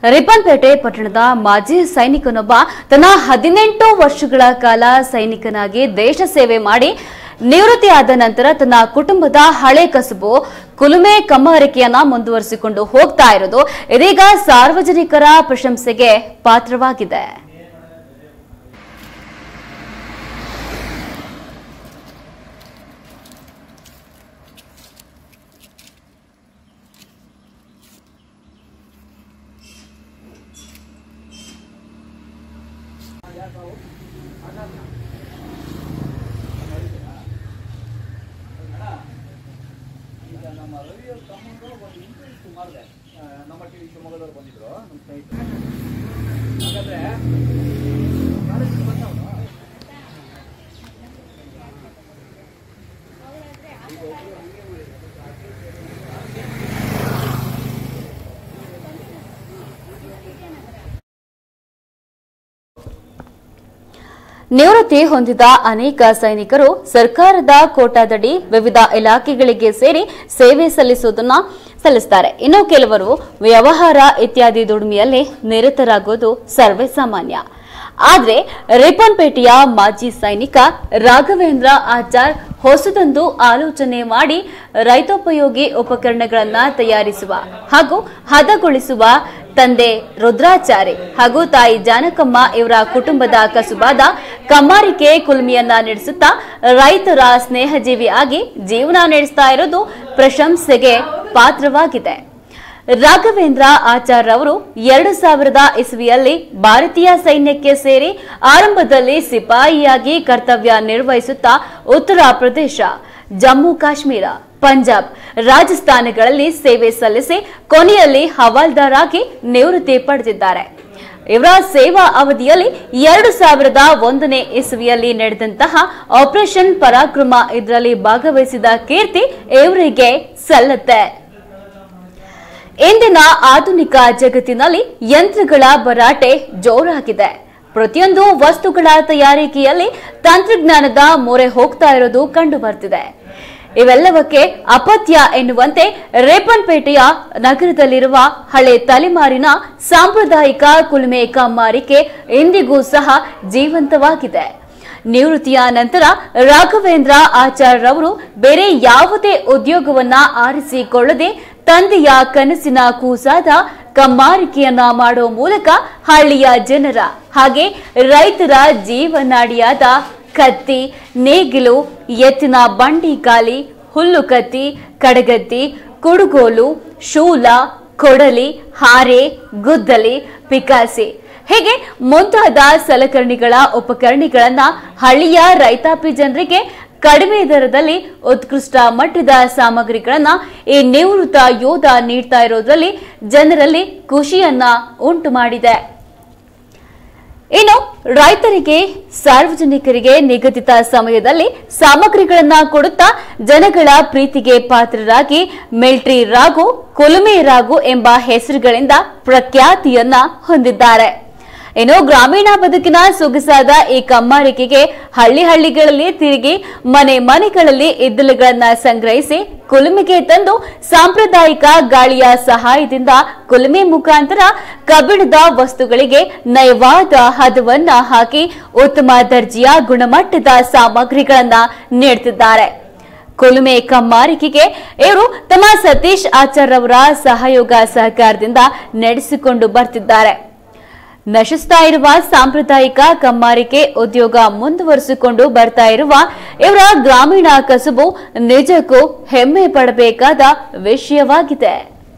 ರಿಪ್ಪನ್ಪೇಟೆ ಪಟ್ಟಣದ ಮಾಜಿ ಸೈನಿಕನೊಬ್ಬ ತನ್ನ ಹದಿನೆಂಟು ವರ್ಷಗಳ ಕಾಲ ಸೈನಿಕನಾಗಿ ದೇಶ ಸೇವೆ ಮಾಡಿ ನಿವೃತ್ತಿಯಾದ ನಂತರ ತನ್ನ ಕುಟುಂಬದ ಹಳೆ ಕಸುಬು ಕುಲುಮೆ ಕಮ್ಮರಿಕೆಯನ್ನ ಮುಂದುವರಿಸಿಕೊಂಡು ಹೋಗ್ತಾ ಇರೋದು ಇದೀಗ ಸಾರ್ವಜನಿಕರ ಪ್ರಶಂಸೆಗೆ ಪಾತ್ರವಾಗಿದೆ ನಿವೃತ್ತಿ ಹೊಂದಿದ ಅನೇಕ ಸೈನಿಕರು ಸರ್ಕಾರದ ಕೋಟಾದಡಿ ವಿವಿಧ ಇಲಾಖೆಗಳಿಗೆ ಸೇರಿ ಸೇವೆ ಸಲ್ಲಿಸುವುದನ್ನ ಸಲ್ಲಿಸುತ್ತಾರೆ ಇನ್ನು ಕೆಲವರು ವ್ಯವಹಾರ ಇತ್ಯಾದಿ ದುಡಿಮೆಯಲ್ಲಿ ನಿರತರಾಗುವುದು ಸರ್ವೇ ಸಾಮಾನ್ಯ ಆದ್ರೆ ರಿಪ್ಪನ್ಪೇಟೆಯ ಮಾಜಿ ಸೈನಿಕ ರಾಘವೇಂದ್ರ ಆಚಾರ್ ಹೊಸದೊಂದು ಆಲೋಚನೆ ಮಾಡಿ ರೈತೋಪಯೋಗಿ ಉಪಕರಣಗಳನ್ನ ತಯಾರಿಸುವ ಹಾಗೂ ಹದಗೊಳಿಸುವ ತಂದೆ ರುದ್ರಾಚಾರಿ ಹಾಗೂ ತಾಯಿ ಜಾನಕಮ್ಮ ಇವರ ಕುಟುಂಬದ ಕಸುಬಾದ ಕಮ್ಮಾರಿಕೆ ಕುಲ್ಮಿಯನ್ನ ನಡೆಸುತ್ತಾ ರೈತರ ಸ್ನೇಹಜೀವಿ ಆಗಿ ಜೀವನ ನಡೆಸ್ತಾ ಇರೋದು ಪ್ರಶಂಸೆಗೆ ಪಾತ್ರವಾಗಿದೆ ರಾಘವೇಂದ್ರ ಆಚಾರ್ ಅವರು ಎರಡು ಸಾವಿರದ ಇಸ್ವಿಯಲ್ಲಿ ಭಾರತೀಯ ಸೈನ್ಯಕ್ಕೆ ಸೇರಿ ಆರಂಭದಲ್ಲಿ ಸಿಪಾಯಿಯಾಗಿ ಕರ್ತವ್ಯ ನಿರ್ವಹಿಸುತ್ತಾ ಉತ್ತರ ಪ್ರದೇಶ ಜಮ್ಮು ಕಾಶ್ಮೀರ ಪಂಜಾಬ್ ರಾಜಸ್ಥಾನಗಳಲ್ಲಿ ಸೇವೆ ಸಲ್ಲಿಸಿ ಕೊನೆಯಲ್ಲಿ ಹವಾಲ್ದಾರ್ ಆಗಿ ನಿವೃತ್ತಿ ಪಡೆದಿದ್ದಾರೆ ಇವರ ಸೇವಾ ಅವಧಿಯಲ್ಲಿ ಎರಡು ಸಾವಿರದ ಒಂದನೇ ಇಸ್ವಿಯಲ್ಲಿ ನಡೆದಂತಹ ಆಪರೇಷನ್ ಪರಾಕ್ರಮ ಇದರಲ್ಲಿ ಭಾಗವಹಿಸಿದ ಕೀರ್ತಿ ಇವರಿಗೆ ಸಲ್ಲತ್ತೆ ಇಂದಿನ ಆಧುನಿಕ ಜಗತ್ತಿನಲ್ಲಿ ಯಂತ್ರಗಳ ಭರಾಟೆ ಜೋರಾಗಿದೆ ಪ್ರತಿಯೊಂದು ವಸ್ತುಗಳ ತಯಾರಿಕೆಯಲ್ಲಿ ತಂತ್ರಜ್ಞಾನದ ಮೊರೆ ಹೋಗ್ತಾ ಇರೋದು ಕಂಡು ಬರ್ತಿದೆ ಇವೆಲ್ಲವಕ್ಕೆ ಅಪತ್ಯ ಎನ್ನುವಂತೆ ರೇಪನ್ಪೇಟೆಯ ನಗರದಲ್ಲಿರುವ ಹಳೆ ತಲೆಮಾರಿನ ಸಾಂಪ್ರದಾಯಿಕ ಕುಲುಮೆ ಕಮ್ಮಾರಿಕೆ ಇಂದಿಗೂ ಸಹ ಜೀವಂತವಾಗಿದೆ ನಿವೃತ್ತಿಯ ನಂತರ ರಾಘವೇಂದ್ರ ಆಚಾರ್ಯರವರು ಬೇರೆ ಯಾವುದೇ ಉದ್ಯೋಗವನ್ನ ಆರಿಸಿಕೊಳ್ಳದೆ ತಂದೆಯ ಕನಸಿನ ಕೂಸಾದ ಕಮ್ಮಾರಿಕೆಯನ್ನ ಮಾಡೋ ಮೂಲಕ ಹಳ್ಳಿಯ ಜನರ ಹಾಗೆ ರೈತರ ಜೀವನಾಡಿಯಾದ ಕತ್ತಿ ನೇಗಿಲು ಎತ್ತಿನ ಬಂಡಿ ಗಾಲಿ ಹುಲ್ಲು ಕತ್ತಿ ಕಡಗತ್ತಿ ಕುಡುಗೋಲು ಶೂಲ ಕೊಡಲಿ ಹಾರೆ ಗುದ್ದಲಿ ಪಿಕಾಸಿ ಹೀಗೆ ಮುಂತಾದ ಸಲಕರಣೆಗಳ ಉಪಕರಣಗಳನ್ನ ಹಳ್ಳಿಯ ರೈತಾಪಿ ಜನರಿಗೆ ಕಡಿಮೆ ದರದಲ್ಲಿ ಉತ್ಕೃಷ್ಟ ಮಟ್ಟದ ಸಾಮಗ್ರಿಗಳನ್ನ ಈ ನಿವೃತ್ತ ಯೋಧ ನೀಡ್ತಾ ಇರೋದ್ರಲ್ಲಿ ಜನರಲ್ಲಿ ಖುಷಿಯನ್ನ ಉಂಟು ಮಾಡಿದೆ ಇನ್ನು ರೈತರಿಗೆ ಸಾರ್ವಜನಿಕರಿಗೆ ನಿಗದಿತ ಸಮಯದಲ್ಲಿ ಸಾಮಗ್ರಿಗಳನ್ನ ಕೊಡುತ್ತಾ ಜನಗಳ ಪ್ರೀತಿಗೆ ಪಾತ್ರರಾಗಿ ಮಿಲ್ಟ್ರಿ ರಾಗು ಕುಲುಮೆ ರಾಗು ಎಂಬ ಹೆಸರುಗಳಿಂದ ಪ್ರಖ್ಯಾತಿಯನ್ನ ಹೊಂದಿದ್ದಾರೆ ಇನ್ನು ಗ್ರಾಮೀಣ ಬದುಕಿನ ಸೊಗಸಾದ ಈ ಕಮ್ಮಾರಿಕೆಗೆ ಹಳ್ಳಿ ಹಳ್ಳಿಗಳಲ್ಲಿ ತಿರುಗಿ ಮನೆ ಮನೆಗಳಲ್ಲಿ ಇದ್ದಲುಗಳನ್ನ ಸಂಗ್ರಹಿಸಿ ಕುಲುಮೆಗೆ ತಂದು ಸಾಂಪ್ರದಾಯಿಕ ಗಾಳಿಯ ಸಹಾಯದಿಂದ ಕುಲುಮೆ ಮುಖಾಂತರ ಕಬ್ಬಿಣದ ವಸ್ತುಗಳಿಗೆ ನಯವಾದ ಹದವನ್ನ ಹಾಕಿ ಉತ್ತಮ ದರ್ಜೆಯ ಗುಣಮಟ್ಟದ ಸಾಮಗ್ರಿಗಳನ್ನ ನೀಡುತ್ತಿದ್ದಾರೆ ಕುಲುಮೆ ಕಮ್ಮಾರಿಕೆಗೆ ಇವರು ತಮ್ಮ ಸತೀಶ್ ಆಚಾರ್ ಅವರ ಸಹಯೋಗ ಸಹಕಾರದಿಂದ ನಡೆಸಿಕೊಂಡು ಬರ್ತಿದ್ದಾರೆ ನಶಿಸ್ತಾ ಇರುವ ಸಾಂಪ್ರದಾಯಿಕ ಕಮ್ಮಾರಿಕೆ ಉದ್ಯೋಗ ಮುಂದುವರಿಸಿಕೊಂಡು ಬರ್ತಾ ಇರುವ ಇವರ ಗ್ರಾಮೀಣ ಕಸುಬು ನಿಜಕ್ಕೂ ಹೆಮ್ಮೆ ಪಡಬೇಕಾದ ವಿಷಯವಾಗಿದೆ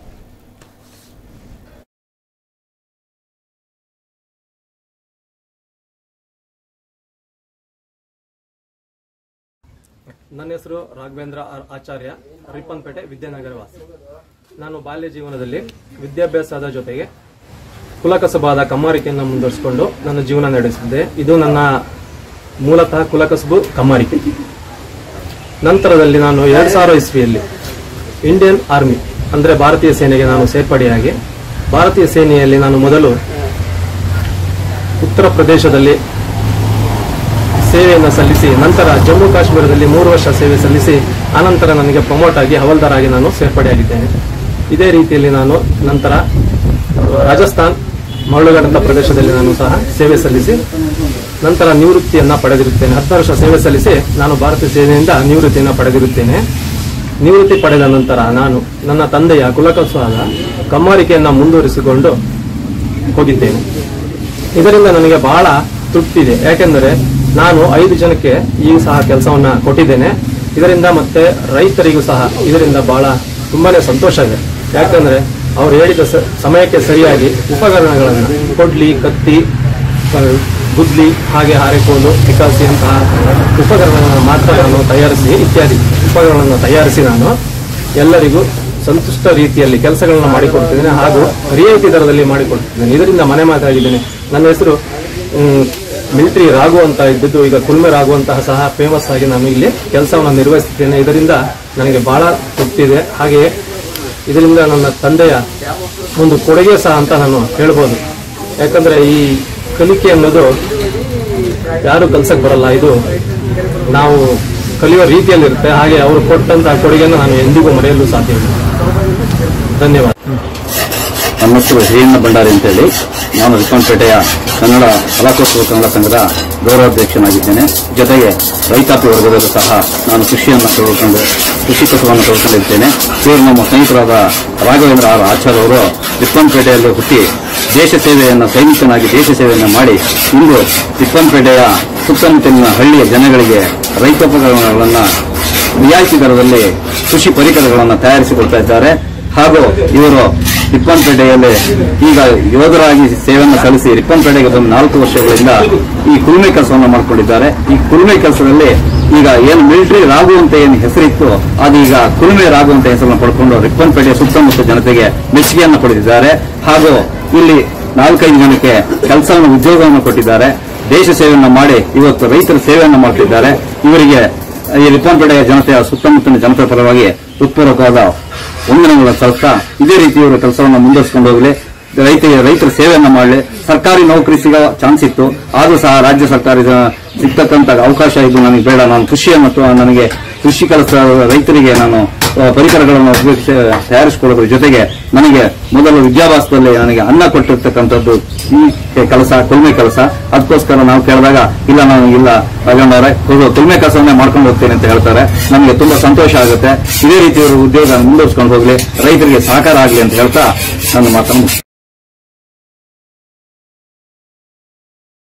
ನನ್ನ ಹೆಸರು ರಾಘವೇಂದ್ರ ಆರ್- ಆಚಾರ್ಯ ರಿಪ್ಪನ್ಪೇಟೆ ವಿದ್ಯಾನಗರ ವಾಸಿ ನಾನು ಬಾಲ್ಯ ಜೀವನದಲ್ಲಿ ವಿದ್ಯಾಭ್ಯಾಸದ ಜೊತೆಗೆ ಕುಲಕಸಬಾದ ಕಮ್ಮಾರಿಕೆಯನ್ನು ಮುಂದುವರಿಸಿಕೊಂಡು ನನ್ನ ಜೀವನ ನಡೆಸಿದ್ದೆ ಇದು ನನ್ನ ಮೂಲತಃ ಕುಲಕಸಬು ಕಮ್ಮಾರಿಕೆ ನಂತರದಲ್ಲಿ ನಾನು ಎರಡ್ ಸಾವಿರ ಇಸ್ವಿಯಲ್ಲಿ ಇಂಡಿಯನ್ ಆರ್ಮಿ ಅಂದ್ರೆ ಭಾರತೀಯ ಸೇನೆಗೆ ನಾನು ಸೇರ್ಪಡೆಯಾಗಿ ಭಾರತೀಯ ಸೇನೆಯಲ್ಲಿ ನಾನು ಮೊದಲು ಉತ್ತರ ಪ್ರದೇಶದಲ್ಲಿ ಸೇವೆಯನ್ನು ಸಲ್ಲಿಸಿ ನಂತರ ಜಮ್ಮು ಕಾಶ್ಮೀರದಲ್ಲಿ ಮೂರು ವರ್ಷ ಸೇವೆ ಸಲ್ಲಿಸಿ ಆನಂತರ ನನಗೆ ಪ್ರಮೋಟ್ ಆಗಿ ಹವಲ್ದಾರ್ ಆಗಿ ನಾನು ಸೇರ್ಪಡೆಯಾಗಿದ್ದೇನೆ ಇದೇ ರೀತಿಯಲ್ಲಿ ನಾನು ನಂತರ ರಾಜಸ್ಥಾನ್ ಮರಳುಗಾಡ್ ಅಂತ ಪ್ರದೇಶದಲ್ಲಿ ನಾನು ಸಹ ಸೇವೆ ಸಲ್ಲಿಸಿ ನಂತರ ನಿವೃತ್ತಿಯನ್ನ ಪಡೆದಿರುತ್ತೇನೆ ಹದಿನಾರು ವರ್ಷ ಸೇವೆ ಸಲ್ಲಿಸಿ ನಾನು ಭಾರತೀಯ ಸೇನೆಯಿಂದ ನಿವೃತ್ತಿಯನ್ನು ಪಡೆದಿರುತ್ತೇನೆ ನಿವೃತ್ತಿ ಪಡೆದ ನಂತರ ನಾನು ನನ್ನ ತಂದೆಯ ಕುಲಕಸುವಾದ ಕಮ್ಮಾರಿಕೆಯನ್ನ ಮುಂದುವರಿಸಿಕೊಂಡು ಹೋಗಿದ್ದೇನೆ ಇದರಿಂದ ನನಗೆ ಬಹಳ ತೃಪ್ತಿ ಇದೆ ಯಾಕೆಂದರೆ ನಾನು ಐದು ಜನಕ್ಕೆ ಈ ಸಹ ಕೆಲಸವನ್ನ ಕೊಟ್ಟಿದ್ದೇನೆ ಇದರಿಂದ ಮತ್ತೆ ರೈತರಿಗೂ ಸಹ ಇದರಿಂದ ಬಹಳ ತುಂಬಾನೇ ಸಂತೋಷ ಇದೆ ಯಾಕಂದ್ರೆ ಅವರು ಹೇಳಿದ ಸ- ಸಮಯಕ್ಕೆ ಸರಿಯಾಗಿ ಉಪಕರಣಗಳನ್ನು ಕೊಡ್ಲಿ ಕತ್ತಿ ಆ, ಗುದ್ಲಿ ಹಾಗೆ ಹಾರೆಕೋಲು ಪಿಕಾಸಿಯಂತಹ ಉಪಕರಣಗಳನ್ನು ಮಾತ್ರ ನಾನು ತಯಾರಿಸಿ ಇತ್ಯಾದಿ ಉಪಕರಣಗಳನ್ನು ತಯಾರಿಸಿ ನಾನು ಎಲ್ಲರಿಗೂ ಸಂತುಷ್ಟ ರೀತಿಯಲ್ಲಿ ಕೆಲಸಗಳನ್ನ ಮಾಡಿಕೊಡ್ತಿದ್ದೇನೆ ಹಾಗೂ ರಿಯಾಯಿತಿ ದರದಲ್ಲಿ ಮಾಡಿಕೊಡ್ತಿದ್ದೇನೆ ಇದರಿಂದ ಮನೆ ಮಾತಾಗಿದ್ದೇನೆ ನನ್ನ ಹೆಸರು ಮಿಲಿಟರಿ ರಾಘು ಅಂತ ಇದ್ದಿದ್ದು ಈಗ ಕುಲ್ಮೆ ರಾಘು ಅಂತಹ ಸಹ ಫೇಮಸ್ ಆಗಿ ನಾನು ಇಲ್ಲಿ ಕೆಲಸವನ್ನು ನಿರ್ವಹಿಸುತ್ತೇನೆ ಇದರಿಂದ ನನಗೆ ಬಹಳ ತೃಪ್ತಿ ಇದೆ ಹಾಗೆಯೇ ಇದರಿಂದ ನನ್ನ ತಂದೆಯ ಒಂದು ಕೊಡುಗೆ ಸಹ ಅಂತ ನಾನು ಹೇಳ್ಬೋದು ಯಾಕಂದ್ರೆ ಈ ಕಲಿಕೆ ಅನ್ನೋದು ಯಾರು ಕಲ್ಸಕ್ ಬರಲ್ಲ ಇದು ನಾವು ಕಲಿಯುವ ರೀತಿಯಲ್ಲಿರುತ್ತೆ ಹಾಗೆ ಅವರು ಕೊಟ್ಟಂತಹ ಕೊಡುಗೆಯನ್ನು ನಾನು ಎಂದಿಗೂ ಮರೆಯಲು ಸಾಧ್ಯವಿಲ್ಲ ಧನ್ಯವಾದ ನನ್ನ ಹೆಸರು ಹಿರಿಯಣ್ಣ ಭಂಡಾರಿ ಅಂತೇಳಿ ನಾನು ರಿಪ್ಪನ್ಪೇಟೆಯ ಕನ್ನಡ ಕಲಾಕೋತ್ಸವ ಕನ್ನಡ ಸಂಘದ ಗೌರವಾಧ್ಯಕ್ಷನಾಗಿದ್ದೇನೆ ಜೊತೆಗೆ ರೈತಾಪಿ ವರ್ಗದಲ್ಲೂ ಸಹ ನಾನು ಕೃಷಿಯನ್ನು ತೊಡಗಿಕೊಂಡು ಕೃಷಿ ಕಸುವನ್ನು ತೊಡಗಿಕೊಂಡಿದ್ದೇನೆ ಇವರು ನಮ್ಮ ಸ್ನೇಹಿತರಾದ ರಾಘವೇಂದ್ರ ಆರ್ ಆಚಾರ್ಯ ಅವರು ರಿಪ್ಪನ್ಪೇಟೆಯಲ್ಲಿ ಹುಟ್ಟಿ ದೇಶ ಸೇವೆಯನ್ನು ಸೈನಿಕನಾಗಿ ದೇಶ ಸೇವೆಯನ್ನು ಮಾಡಿ ಇಂದು ರಿಪ್ಪನ್ಪೇಟೆಯ ಸುತ್ತಮುತ್ತಲಿನ ಹಳ್ಳಿಯ ಜನಗಳಿಗೆ ರೈತೋಪಕರಣಗಳನ್ನು ರಿಯಾಯಿತಿ ದರದಲ್ಲಿ ಕೃಷಿ ಪರಿಕರಗಳನ್ನು ತಯಾರಿಸಿಕೊಡ್ತಾ ಇದ್ದಾರೆ ಹಾಗೂ ಇವರು ರಿಪ್ಪನ್ಪೇಟೆಯಲ್ಲಿ ಈಗ ಯೋಧರಾಗಿ ಸೇವೆಯನ್ನು ಸಲ್ಲಿಸಿ ರಿಪ್ಪನ್ಪೇಟೆಗೆ ಬಂದು ನಾಲ್ಕು ವರ್ಷಗಳಿಂದ ಈ ಕುಲುಮೆ ಕೆಲಸವನ್ನು ಮಾಡಿಕೊಂಡಿದ್ದಾರೆ ಈ ಕುಲುಮೆ ಕೆಲಸದಲ್ಲಿ ಈಗ ಏನು ಮಿಲಿಟರಿ ರಾಗು ಅಂತ ಏನು ಹೆಸರಿತ್ತು ಅದೀಗ ಕುಲುಮೆ ರಾಗು ಅಂತ ಹೆಸರನ್ನು ಪಡ್ಕೊಂಡು ರಿಪ್ಪನ್ಪೇಟೆಯ ಸುತ್ತಮುತ್ತ ಜನತೆಗೆ ಮೆಚ್ಚುಗೆಯನ್ನು ಪಡೆದಿದ್ದಾರೆ ಹಾಗೂ ಇಲ್ಲಿ ನಾಲ್ಕೈದು ಜನಕ್ಕೆ ಕೆಲಸವನ್ನು ಉದ್ಯೋಗವನ್ನು ಕೊಟ್ಟಿದ್ದಾರೆ ದೇಶ ಸೇವೆಯನ್ನು ಮಾಡಿ ಇವತ್ತು ರೈತರ ಸೇವೆಯನ್ನು ಮಾಡ್ತಿದ್ದಾರೆ ಇವರಿಗೆ ಈ ರಿಪ್ಪನ್ಪೇಟೆಯ ಜನತೆಯ ಸುತ್ತಮುತ್ತಲಿನ ಜನತೆಯ ಪರವಾಗಿ ಹೃತ್ಪೂರ್ವಕವಾದ ವಂದನೆಗಳನ್ನು ಸಲ್ಲಿಸ್ತಾ ಇದೇ ರೀತಿ ಇವರು ಕೆಲಸವನ್ನು ಮುಂದುವರಿಸಿಕೊಂಡು ಹೋಗಲಿ ರೈತರಿಗೆ ರೈತರ ಸೇವೆಯನ್ನ ಮಾಡಲಿ ಸರ್ಕಾರಿ ನೌಕರಿ ಸಿಗೋ ಚಾನ್ಸ್ ಇತ್ತು ಆದರೂ ಸಹ ರಾಜ್ಯ ಸರ್ಕಾರದ ಸಿಗ್ತಕ್ಕಂತ ಅವಕಾಶ ಇದು ನನಗೆ ಬೇಡ ನಾನು ಕೃಷಿಯನ್ನು ಅಥವಾ ನನಗೆ ಕೃಷಿ ಕೆಲಸ ರೈತರಿಗೆ ನಾನು ಆ, ಪರಿಕರಗಳನ್ನು ಉಪಯೋಗಿಸಿ ತಯಾರಿಸಿಕೊಳ್ಳೋದ್ರ ಜೊತೆಗೆ ನನಗೆ ಮೊದಲು ವಿದ್ಯಾಭ್ಯಾಸದಲ್ಲಿ ನನಗೆ ಅನ್ನ ಕೊಟ್ಟಿರ್ತಕ್ಕಂಥದ್ದು ಈ ಕೆಲಸ ಕುಲ್ಮೆ ಕೆಲಸ ಅದಕ್ಕೋಸ್ಕರ ನಾವು ಕೇಳಿದಾಗ ಇಲ್ಲ ನಾನು ಇಲ್ಲ ರಾಜಣ್ಣವರೇ ಕುಲ್ಮೆ ಕೆಲಸವನ್ನೇ ಮಾಡ್ಕೊಂಡು ಹೋಗ್ತೇನೆ ಅಂತ ಹೇಳ್ತಾರೆ ನಮಗೆ ತುಂಬಾ ಸಂತೋಷ ಆಗುತ್ತೆ ಇದೇ ರೀತಿ ಇವರು ಉದ್ಯೋಗ ಮುಂದುವರಿಸ್ಕೊಂಡು ಹೋಗ್ಲಿ ರೈತರಿಗೆ ಸಹಕಾರ ಆಗಲಿ ಅಂತ ಹೇಳ್ತಾ ನನ್ನ ಮಾತನ್ನು ಮುಗಿಸ್ತೇನೆ.